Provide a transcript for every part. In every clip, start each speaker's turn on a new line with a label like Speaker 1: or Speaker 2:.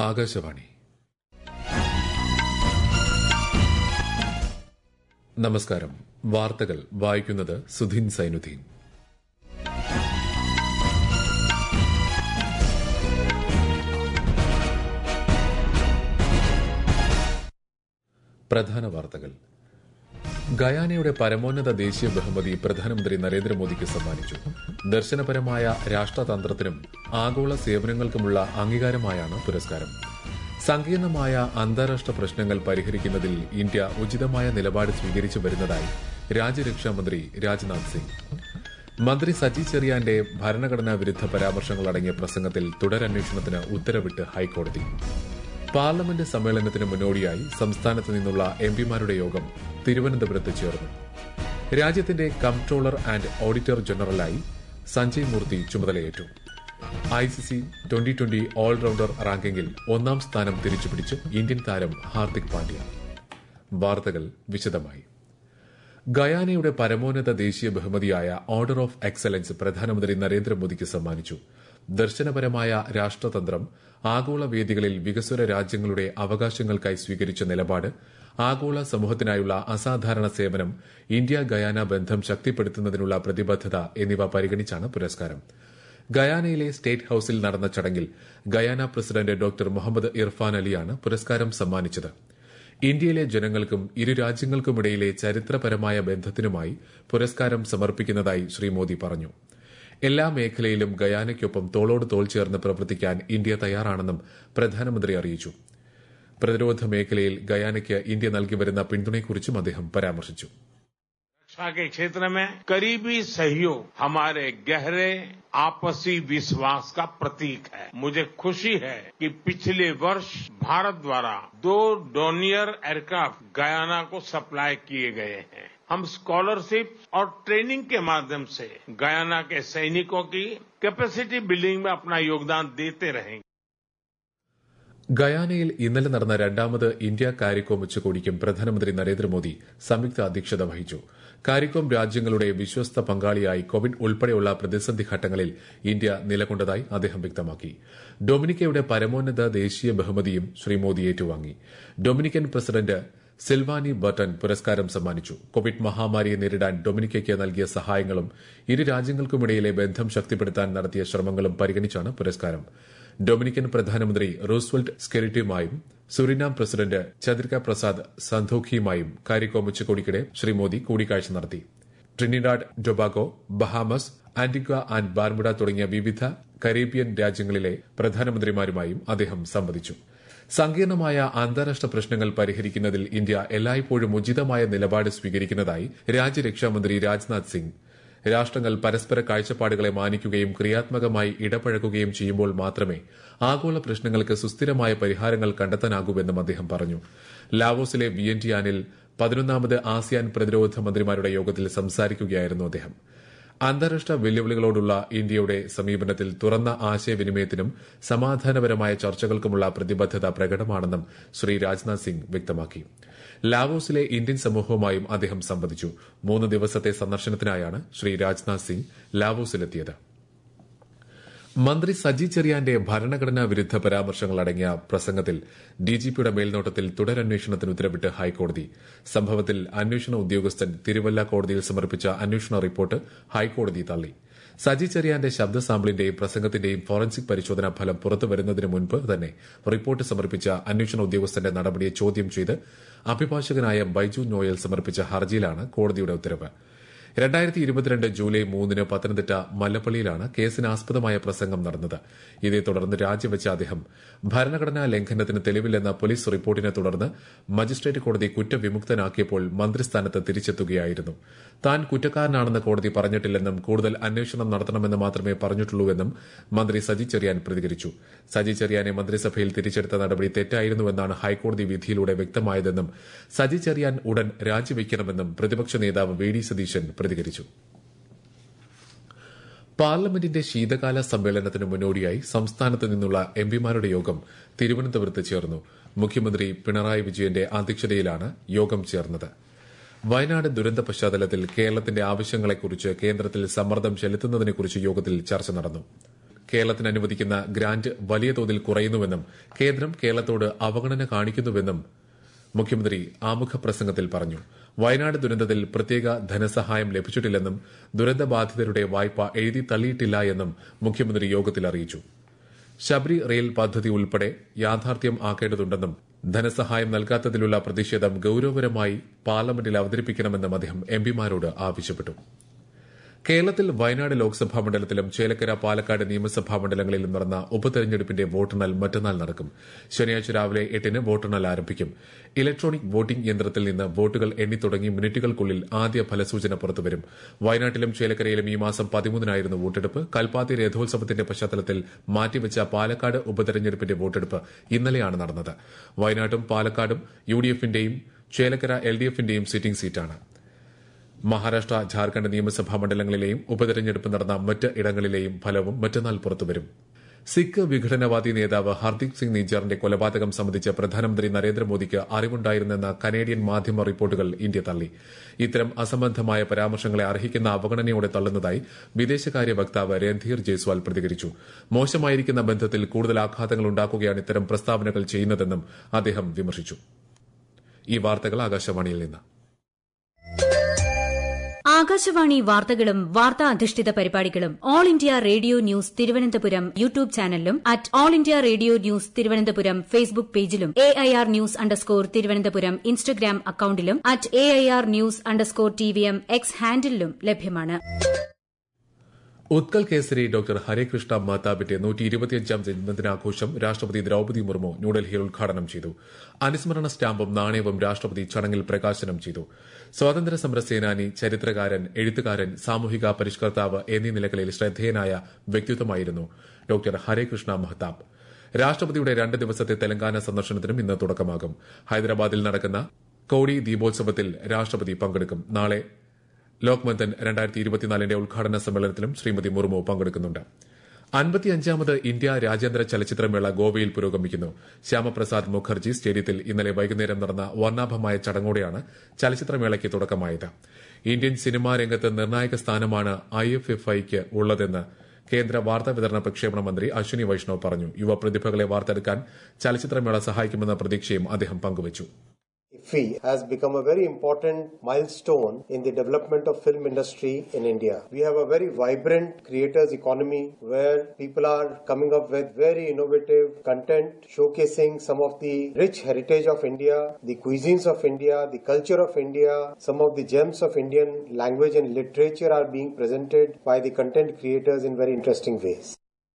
Speaker 1: ആകാശവാണി നമസ്കാരം വാർത്തകൾ വായിക്കുന്നത് സുധീൻ സൈനുദ്ദീൻ പ്രധാന വാർത്തകൾ ഗയാനയുടെ പരമോന്നത ദേശീയ ബഹുമതി പ്രധാനമന്ത്രി നരേന്ദ്രമോദിക്ക് സമ്മാനിച്ചു ദർശനപരമായ രാഷ്ട്രതന്ത്രത്തിനും ആഗോള സേവനങ്ങൾക്കുമുള്ള അംഗീകാരമായാണ് പുരസ്കാരം സങ്കീർണമായ അന്താരാഷ്ട്ര പ്രശ്നങ്ങൾ പരിഹരിക്കുന്നതിൽ ഇന്ത്യ ഉചിതമായ നിലപാട് സ്വീകരിച്ചു വരുന്നതായി രാജ്യരക്ഷാമന്ത്രി രാജ്നാഥ് സിംഗ് മന്ത്രി സജി ചെറിയാന്റെ ഭരണഘടനാ വിരുദ്ധ പരാമർശങ്ങൾ അടങ്ങിയ പ്രസംഗത്തിൽ തുടരന്വേഷണത്തിന് ഉത്തരവിട്ട് ഹൈക്കോടതി പാർലമെന്റ് സമ്മേളനത്തിന് മുന്നോടിയായി സംസ്ഥാനത്ത് നിന്നുള്ള എംപിമാരുടെ യോഗം തിരുവനന്തപുരത്ത് ചേർന്നു രാജ്യത്തിന്റെ കംട്രോളർ ആൻഡ് ഓഡിറ്റർ ജനറലായി സഞ്ജയ് മൂർത്തി ചുമതലയേറ്റു ഐസിസി ട്വന്റി ട്വന്റി ഓൾറൌണ്ടർ റാങ്കിങ്ങിൽ ഒന്നാം സ്ഥാനം തിരിച്ചുപിടിച്ച് ഇന്ത്യൻ താരം ഹാർദിക് പാണ്ഡ്യ വാർത്തകൾ വിശദമായി ഗയാനയുടെ പരമോന്നത ദേശീയ ബഹുമതിയായ ഓർഡർ ഓഫ് എക്സലൻസ് പ്രധാനമന്ത്രി നരേന്ദ്രമോദിക്ക് സമ്മാനിച്ചു ദർശനപരമായ രാഷ്ട്രതന്ത്രം ആഗോള വേദികളിൽ വികസ്വര രാജ്യങ്ങളുടെ അവകാശങ്ങൾക്കായി സ്വീകരിച്ച നിലപാട് ആഗോള സമൂഹത്തിനായുള്ള അസാധാരണ സേവനം ഇന്ത്യ ഗയാന ബന്ധം ശക്തിപ്പെടുത്തുന്നതിനുള്ള പ്രതിബദ്ധത എന്നിവ പരിഗണിച്ചാണ് പുരസ്കാരം ഗയാനയിലെ സ്റ്റേറ്റ് ഹൌസിൽ നടന്ന ചടങ്ങിൽ Guyana president doctor Mohamed Irfaan അലിയാണ് പുരസ്കാരം സമ്മാനിച്ചത് ഇന്ത്യയിലെ ജനങ്ങൾക്കും ഇരു രാജ്യങ്ങൾക്കുമിടയിലെ ചരിത്രപരമായ ബന്ധത്തിനുമായി പുരസ്കാരം സമർപ്പിക്കുന്നതായി ശ്രീ മോദി പറഞ്ഞു എല്ലാ മേഖലയിലും ഗയാനയ്ക്കൊപ്പം തോളോട് തോൾ ചേർന്ന് പ്രവർത്തിക്കാൻ ഇന്ത്യ തയ്യാറാണെന്നും പ്രധാനമന്ത്രി അറിയിച്ചു പ്രതിരോധ മേഖലയിൽ ഗയാനയ്ക്ക് ഇന്ത്യ നൽകിവരുന്ന പിന്തുണയെക്കുറിച്ചും അദ്ദേഹം പരാമർശിച്ചു
Speaker 2: रक्षा के क्षेत्र में करीबी सहयोग हमारे गहरे आपसी विश्वास का प्रतीक है मुझे खुशी है कि पिछले वर्ष भारत द्वारा दो डोनियर एयरक्राफ्ट गयाना को सप्लाई किए गए हैं हम स्कॉलरशिप और ट्रेनिंग के माध्यम से गयाना के सैनिकों की कैपेसिटी बिल्डिंग में अपना योगदान देते रहेंगे
Speaker 1: ഗയാനയിൽ ഇന്നലെ നടന്ന രണ്ടാമത് ഇന്ത്യ കാരിക്കോം ഉച്ചകോടിക്കും പ്രധാനമന്ത്രി നരേന്ദ്രമോദി സംയുക്ത അധ്യക്ഷത വഹിച്ചു കാരിക്കോം രാജ്യങ്ങളുടെ വിശ്വസ്ത പങ്കാളിയായി കോവിഡ് ഉൾപ്പെടെയുള്ള പ്രതിസന്ധി ഘട്ടങ്ങളിൽ ഇന്ത്യ നിലകൊണ്ടതായി അദ്ദേഹം വ്യക്തമാക്കി ഡൊമിനിക്കയുടെ പരമോന്നത ദേശീയ ബഹുമതിയും ശ്രീ മോദി ഏറ്റുവാങ്ങി ഡൊമിനിക്കൻ പ്രസിഡന്റ് സിൽവാനി ബർട്ടൺ പുരസ്കാരം സമ്മാനിച്ചു കോവിഡ് മഹാമാരിയെ നേരിടാൻ ഡൊമിനിക്കയ്ക്ക് നൽകിയ സഹായങ്ങളും ഇരു രാജ്യങ്ങൾക്കുമിടയിലെ ബന്ധം ശക്തിപ്പെടുത്താൻ നടത്തിയ ശ്രമങ്ങളും പരിഗണിച്ചാണ് പുരസ്കാരം ഡൊമിനിക്കൻ പ്രധാനമന്ത്രി റൂസ്വെൽറ്റ് സ്കെറിറ്റിയുമായും സുരിനാം പ്രസിഡന്റ് ചന്ദ്രിക പ്രസാദ് സന്തോഖിയുമായും കാരിക്കോം ഉച്ചകോടിക്കിടെ ശ്രീ മോദി കൂടിക്കാഴ്ച നടത്തി Trinidad Tobago Bahamas Antigua and Bermuda തുടങ്ങിയ വിവിധ കരീബിയൻ രാജ്യങ്ങളിലെ പ്രധാനമന്ത്രിമാരുമായും അദ്ദേഹം സംവദിച്ചു സങ്കീർണമായ അന്താരാഷ്ട്ര പ്രശ്നങ്ങൾ പരിഹരിക്കുന്നതിൽ ഇന്ത്യ എല്ലായ്പ്പോഴും ഉചിതമായ നിലപാട് സ്വീകരിക്കുന്നതായി രാജ്യരക്ഷാമന്ത്രി രാജ്നാഥ് സിംഗ് രാഷ്ട്രങ്ങൾ പരസ്പര കാഴ്ചപ്പാടുകളെ മാനിക്കുകയും ക്രിയാത്മകമായി ഇടപഴകുകയും ചെയ്യുമ്പോൾ മാത്രമേ ആഗോള പ്രശ്നങ്ങൾക്ക് സുസ്ഥിരമായ പരിഹാരങ്ങൾ കണ്ടെത്താനാകൂവെന്നും അദ്ദേഹം പറഞ്ഞു ലാവോസിലെ വിയന്റിയാനിൽ പതിനൊന്നാമത് ആസിയാൻ പ്രതിരോധ മന്ത്രിമാരുടെ യോഗത്തിൽ സംസാരിക്കുകയായിരുന്നു അദ്ദേഹം അന്താരാഷ്ട്ര വെല്ലുവിളികളോടുള്ള ഇന്ത്യയുടെ സമീപനത്തിൽ തുറന്ന ആശയവിനിമയത്തിനും സമാധാനപരമായ ചർച്ചകൾക്കുമുള്ള പ്രതിബദ്ധത പ്രകടമാണെന്നും ശ്രീ രാജ്നാഥ് സിംഗ് വ്യക്തമാക്കി ലാവോസിലെ ഇന്ത്യൻ സമൂഹവുമായും അദ്ദേഹം സംവദിച്ചു മൂന്ന് ദിവസത്തെ സന്ദർശനത്തിനായാണ് ശ്രീ രാജ്നാഥ് സിംഗ് ലാവോസിലെത്തിയത് മന്ത്രി സജി ചെറിയാന്റെ ഭരണഘടനാ വിരുദ്ധ പരാമർശങ്ങൾ അടങ്ങിയ പ്രസംഗത്തിൽ ഡിജിപിയുടെ മേൽനോട്ടത്തിൽ തുടരന്വേഷണത്തിന് ഉത്തരവിട്ട് ഹൈക്കോടതി സംഭവത്തിൽ അന്വേഷണ ഉദ്യോഗസ്ഥൻ തിരുവല്ല കോടതിയിൽ സമർപ്പിച്ച അന്വേഷണ റിപ്പോർട്ട് ഹൈക്കോടതി തള്ളി സജി ചെറിയാന്റെ ശബ്ദ സാമ്പിളിന്റെയും പ്രസംഗത്തിന്റെയും ഫോറൻസിക് പരിശോധനാ ഫലം പുറത്തുവരുന്നതിന് മുൻപ് തന്നെ റിപ്പോർട്ട് സമർപ്പിച്ച അന്വേഷണ ഉദ്യോഗസ്ഥന്റെ നടപടിയെ ചോദ്യം ചെയ്ത് അഭിഭാഷകനായ ബൈജു നോയൽ സമർപ്പിച്ച ഹർജിയിലാണ് കോടതിയുടെ ഉത്തരവ് രണ്ടായിരത്തി ഇരുപത്തിരണ്ട് ജൂലൈ മൂന്നിന് പത്തനംതിട്ട മല്ലപ്പള്ളിയിലാണ് കേസിനാസ്പദമായ പ്രസംഗം നടന്നത് ഇതേ തുടർന്ന് രാജിവെച്ച അദ്ദേഹം ഭരണഘടനാ ലംഘനത്തിന് തെളിവില്ലെന്ന പോലീസ് റിപ്പോർട്ടിനെ തുടർന്ന് മജിസ്ട്രേറ്റ് കോടതി കുറ്റവിമുക്തനാക്കിയപ്പോൾ മന്ത്രിസ്ഥാനത്ത് തിരിച്ചെത്തുകയായിരുന്നു താൻ കുറ്റക്കാരനാണെന്ന് കോടതി പറഞ്ഞിട്ടില്ലെന്നും കൂടുതൽ അന്വേഷണം നടത്തണമെന്ന് മാത്രമേ പറഞ്ഞിട്ടുള്ളൂവെന്നും മന്ത്രി സജി ചെറിയാൻ പ്രതികരിച്ചു സജി ചെറിയാനെ മന്ത്രിസഭയിൽ തിരിച്ചെടുത്ത നടപടി തെറ്റായിരുന്നുവെന്നാണ് ഹൈക്കോടതി വിധിയിലൂടെ വ്യക്തമായതെന്നും സജി ചെറിയാൻ ഉടൻ രാജിവെക്കണമെന്നും പ്രതിപക്ഷ നേതാവ് വി ഡി സതീശൻ പ്രതികരിച്ചു പാർലമെന്റിന്റെ ശീതകാല സമ്മേളനത്തിന് മുന്നോടിയായി സംസ്ഥാനത്ത് നിന്നുള്ള എംപിമാരുടെ യോഗം തിരുവനന്തപുരത്ത് ചേർന്നു മുഖ്യമന്ത്രി പിണറായി വിജയന്റെ അധ്യക്ഷതയിലാണ് യോഗം ചേർന്നത് വയനാട് ദുരന്ത പശ്ചാത്തലത്തിൽ കേരളത്തിന്റെ ആവശ്യങ്ങളെക്കുറിച്ച് കേന്ദ്രത്തിൽ സമ്മർദ്ദം ചെലുത്തുന്നതിനെക്കുറിച്ച് യോഗത്തിൽ ചർച്ച നടന്നു കേരളത്തിന് അനുവദിക്കുന്ന ഗ്രാന്റ് വലിയ തോതിൽ കുറയുന്നുവെന്നും കേന്ദ്രം കേരളത്തോട് അവഗണന കാണിക്കുന്നുവെന്നും മുഖ്യമന്ത്രി ആമുഖ പ്രസംഗത്തിൽ പറഞ്ഞു വയനാട് ദുരന്തത്തിൽ പ്രത്യേക ധനസഹായം ലഭിച്ചിട്ടില്ലെന്നും ദുരന്തബാധിതരുടെ വായ്പ എഴുതി തള്ളിയിട്ടില്ല എന്നും മുഖ്യമന്ത്രി യോഗത്തിൽ അറിയിച്ചു ശബരി റെയിൽ പദ്ധതി ഉൾപ്പെടെ യാഥാർത്ഥ്യം ആക്കേണ്ടതുണ്ടെന്നും ധനസഹായം നൽകാത്തതിലുള്ള പ്രതിഷേധം ഗൌരവപരമായി പാർലമെന്റിൽ അവതരിപ്പിക്കണമെന്നും അദ്ദേഹം എംപിമാരോട് ആവശ്യപ്പെട്ടു കേരളത്തിൽ വയനാട് ലോക്സഭാ മണ്ഡലത്തിലും ചേലക്കര പാലക്കാട് നിയമസഭാ മണ്ഡലങ്ങളിലും നടന്ന ഉപതെരഞ്ഞെടുപ്പിന്റെ വോട്ടെണ്ണൽ മറ്റന്നാൾ നടക്കും ശനിയാഴ്ച രാവിലെ എട്ടിന് വോട്ടെണ്ണൽ ആരംഭിക്കും ഇലക്ട്രോണിക് വോട്ടിംഗ് യന്ത്രത്തിൽ നിന്ന് വോട്ടുകൾ എണ്ണിത്തുടങ്ങി മിനിറ്റുകൾക്കുള്ളിൽ ആദ്യ ഫലസൂചന പുറത്തുവരും വയനാട്ടിലും ചേലക്കരയിലും ഈ മാസം പതിമൂന്നിനായിരുന്നു വോട്ടെടുപ്പ് കൽപ്പാത്തി രഥോത്സവത്തിന്റെ പശ്ചാത്തലത്തിൽ മാറ്റിവെച്ച പാലക്കാട് ഉപതെരഞ്ഞെടുപ്പിന്റെ വോട്ടെടുപ്പ് ഇന്നലെയാണ് നടന്നത് വയനാട്ടും പാലക്കാടും യു ഡി എഫിന്റെയും ചേലക്കര എൽ ഡി എഫിന്റെയും സിറ്റിംഗ് സീറ്റാണ് മഹാരാഷ്ട്ര ഝാർഖണ്ഡ് നിയമസഭാ മണ്ഡലങ്ങളിലെയും ഉപതെരഞ്ഞെടുപ്പ് നടന്ന മറ്റ് ഇടങ്ങളിലെയും ഫലവും മറ്റന്നാൾ പുറത്തുവരും സിഖ് വിഘടനവാദി നേതാവ് ഹർദീപ് സിംഗ് നിജാറിന്റെ കൊലപാതകം സംബന്ധിച്ച് പ്രധാനമന്ത്രി നരേന്ദ്രമോദിക്ക് അറിവുണ്ടായിരുന്നെന്ന കനേഡിയൻ മാധ്യമ റിപ്പോർട്ടുകൾ ഇന്ത്യ തള്ളി ഇത്തരം അസംബന്ധമായ പരാമർശങ്ങളെ അർഹിക്കുന്ന അവഗണനയോടെ തള്ളുന്നതായി വിദേശകാര്യ വക്താവ് രൺധീർ ജയ്സ്വാൾ പ്രതികരിച്ചു മോശമായിരിക്കുന്ന ബന്ധത്തിൽ കൂടുതൽ ആഘാതങ്ങൾ ഉണ്ടാക്കുകയാണ് ഇത്തരം പ്രസ്താവനകൾ ചെയ്യുന്നതെന്നും അദ്ദേഹം വിമർശിച്ചു ഈ വാർത്തകൾ ആകാശവാണിയിൽ നിന്ന്
Speaker 3: ആകാശവാണി വാർത്തകളും വാർത്താ അധിഷ്ഠിത പരിപാടികളും All India Radio news Thiruvananthapuram YouTube ചാനലിലും at All India Radio news Thiruvananthapuram Facebook പേജിലും A I R news underscore Thiruvananthapuram Instagram അക്കൌണ്ടിലും at A I R news underscore T V M X ഹാൻഡിലും ലഭ്യമാണ്
Speaker 1: ഉത്കൽ കേസരി ഡോക്ടർ ഹരേകൃഷ്ണ മാതാബിന്റെ നൂറ്റി ഇരുപത്തിയഞ്ചാം ജന്മദിനാഘോഷം രാഷ്ട്രപതി ദ്രൌപദി മുർമു ന്യൂഡൽഹിയിൽ ഉദ്ഘാടനം ചെയ്തു അനുസ്മരണ സ്റ്റാമ്പും നാണയവും രാഷ്ട്രപതി ചടങ്ങിൽ പ്രകാശനം ചെയ്തു സ്വാതന്ത്ര്യ സമര സേനാനി ചരിത്രകാരൻ എഴുത്തുകാരൻ സാമൂഹിക പരിഷ്കർത്താവ് എന്നീ നിലകളിൽ ശ്രദ്ധേയനായ വ്യക്തിത്വമായിരുന്നു ഡോക്ടർ ഹരേകൃഷ്ണ മഹ്താബ് രാഷ്ട്രപതിയുടെ രണ്ട് ദിവസത്തെ തെലങ്കാന സന്ദർശനത്തിനും ഇന്ന് തുടക്കമാകും ഹൈദരാബാദിൽ നടക്കുന്ന കൌഡി ദീപോത്സവത്തിൽ രാഷ്ട്രപതി പങ്കെടുക്കും നാളെ ലോക്മന്തൻ രണ്ടായിരത്തി ഇരുപത്തിനാലിന്റെ ഉദ്ഘാടന സമ്മേളനത്തിലും ശ്രീമതി മുർമു പങ്കെടുക്കുന്നുണ്ട് അൻപത്തിയഞ്ചാമത് ഇന്ത്യ രാജ്യാന്തര ചലച്ചിത്രമേള ഗോവയിൽ പുരോഗമിക്കുന്നു ശ്യാമപ്രസാദ് മുഖർജി സ്റ്റേഡിയത്തിൽ ഇന്നലെ വൈകുന്നേരം നടന്ന വർണ്ണാഭമായ ചടങ്ങോടെയാണ് ചലച്ചിത്രമേളയ്ക്ക് തുടക്കമായത് ഇന്ത്യൻ സിനിമാ രംഗത്ത് നിർണായക സ്ഥാനമാണ് ഐ എഫ് എഫ് ഐക്ക് ഉള്ളതെന്ന് കേന്ദ്ര വാർത്താ വിതരണ പ്രക്ഷേപണ മന്ത്രി അശ്വിനി വൈഷ്ണവ് പറഞ്ഞു യുവ പ്രതിഭകളെ വാർത്തെടുക്കാൻ ചലച്ചിത്രമേള സഹായിക്കുമെന്ന പ്രതീക്ഷയും അദ്ദേഹം പങ്കുവച്ചു
Speaker 4: IFFI has become a very important milestone in the development of film industry in India. We have a very vibrant creators economy where people are coming up with very innovative content showcasing some of the rich heritage of India, the cuisines of India, the culture of India, some of the gems of Indian language and literature are being presented by the content creators in very interesting ways.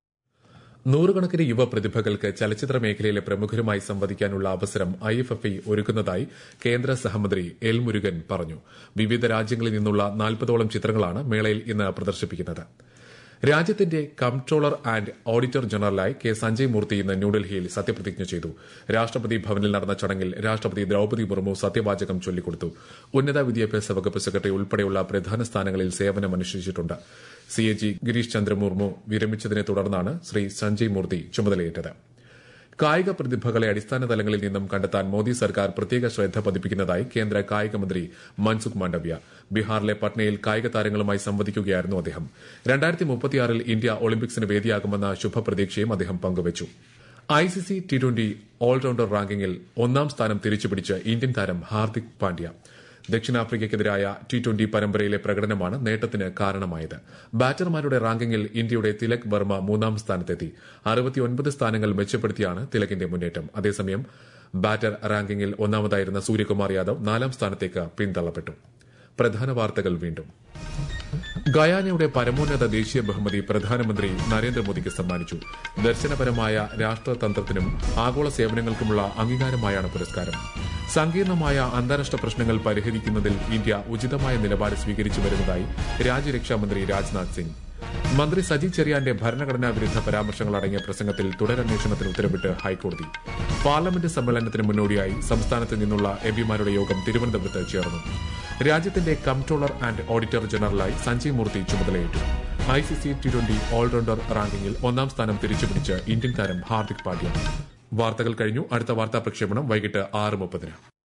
Speaker 1: നൂറുകണക്കിന് യുവ പ്രതിഭകൾക്ക് ചലച്ചിത്ര മേഖലയിലെ പ്രമുഖരുമായി സംവദിക്കാനുള്ള അവസരം I F F I ഒരുക്കുന്നതായി കേന്ദ്ര സഹമന്ത്രി എൽ മുരുകൻ പറഞ്ഞു വിവിധ രാജ്യങ്ങളിൽ നിന്നുള്ള നാൽപ്പതോളം ചിത്രങ്ങളാണ് മേളയിൽ ഇന്ന് പ്രദർശിപ്പിക്കുന്നത് രാജ്യത്തിന്റെ കംട്രോളർ ആൻഡ് ഓഡിറ്റർ ജനറലായി കെ സഞ്ജയ് മൂർത്തി ഇന്ന് ന്യൂഡൽഹിയിൽ സത്യപ്രതിജ്ഞ ചെയ്തു രാഷ്ട്രപതി ഭവനിൽ നടന്ന ചടങ്ങിൽ രാഷ്ട്രപതി ദ്രൌപദി മുർമു സത്യവാചകം ചൊല്ലിക്കൊടുത്തു ഉന്നത വിദ്യാഭ്യാസ വകുപ്പ് സെക്രട്ടറി ഉൾപ്പെടെയുള്ള പ്രധാന സ്ഥാനങ്ങളിൽ സേവനമനുഷ്ഠിച്ചിട്ടുണ്ട് C A G Girish Chandra Murmu വിരമിച്ചതിനെ തുടർന്നാണ് ശ്രീ സഞ്ജയ് മൂർത്തി ചുമതലയേറ്റത് കായിക പ്രതിഭകളെ അടിസ്ഥാന തലങ്ങളിൽ നിന്നും കണ്ടെത്താൻ മോദി സർക്കാർ പ്രത്യേക ശ്രദ്ധ പതിപ്പിക്കുന്നതായി കേന്ദ്ര കായിക മന്ത്രി മൻസുഖ് മാണ്ഡവ്യ ബീഹാറിലെ പട്നയിൽ കായിക താരങ്ങളുമായി സംവദിക്കുകയായിരുന്നു അദ്ദേഹം രണ്ടായിരത്തി മുപ്പത്തിയാറിൽ ഇന്ത്യ ഒളിമ്പിക്സിന് വേദിയാകുമെന്ന ശുഭപ്രതീക്ഷയും അദ്ദേഹം പങ്കുവച്ചു ഐസിസി ടി ട്വന്റി ഓൾറൌണ്ടർ റാങ്കിങ്ങിൽ ഒന്നാം സ്ഥാനം തിരിച്ചുപിടിച്ച് ഇന്ത്യൻ താരം ഹാർദിക് പാണ്ഡ്യ ദക്ഷിണാഫ്രിക്കയ്ക്കെതിരായ ടി ട്വന്റി പരമ്പരയിലെ പ്രകടനമാണ് നേട്ടത്തിന് കാരണമായത് ബാറ്റർമാരുടെ റാങ്കിങ്ങിൽ ഇന്ത്യയുടെ തിലക് വർമ്മ മൂന്നാം സ്ഥാനത്തെത്തി അറുപത്തിയൊൻപത് സ്ഥാനങ്ങൾ മെച്ചപ്പെടുത്തിയാണ് തിലകിന്റെ മുന്നേറ്റം അതേസമയം ബാറ്റർ റാങ്കിങ്ങിൽ ഒന്നാമതായിരുന്ന സൂര്യകുമാർ യാദവ് നാലാം സ്ഥാനത്തേക്ക് പിന്തള്ളപ്പെട്ടു പ്രധാന വാർത്തകൾ വീണ്ടും ഗയാനയുടെ പരമോന്നത ദേശീയ ബഹുമതി പ്രധാനമന്ത്രി നരേന്ദ്രമോദിക്ക് സമ്മാനിച്ചു ദർശനപരമായ രാഷ്ട്രതന്ത്രത്തിനും ആഗോള സേവനങ്ങൾക്കുമുള്ള അംഗീകാരമായാണ് പുരസ്കാരം സങ്കീർണമായ അന്താരാഷ്ട്ര പ്രശ്നങ്ങൾ പരിഹരിക്കുന്നതിൽ ഇന്ത്യ ഉചിതമായ നിലപാട് സ്വീകരിച്ചു വരുന്നതായി രാജ്യരക്ഷാമന്ത്രി രാജ്നാഥ് സിംഗ് മന്ത്രി സജി ചെറിയാന്റെ ഭരണഘടനാ വിരുദ്ധ പരാമർശങ്ങൾ അടങ്ങിയ പ്രസംഗത്തിൽ തുടരന്വേഷണത്തിന് ഉത്തരവിട്ട് ഹൈക്കോടതി പാർലമെന്റ് സമ്മേളനത്തിന് മുന്നോടിയായി സംസ്ഥാനത്ത് നിന്നുള്ള എംപിമാരുടെ യോഗം തിരുവനന്തപുരത്ത് ചേർന്നു രാജ്യത്തിന്റെ കംട്രോളർ ആൻഡ് ഓഡിറ്റർ ജനറലായി സഞ്ജയ് മൂർത്തി ചുമതലയേറ്റു ഐസിസി ടി ട്വന്റി ഓൾറൌണ്ടർ റാങ്കിങ്ങിൽ ഒന്നാം സ്ഥാനം തിരിച്ചുപിടിച്ച് ഇന്ത്യൻ താരം ഹാർദിക് പാണ്ഡ്യ വാർത്തകൾ കഴിഞ്ഞു അടുത്ത വാർത്താ പ്രക്ഷേപണം വൈകിട്ട് ആറ് മുപ്പതിന്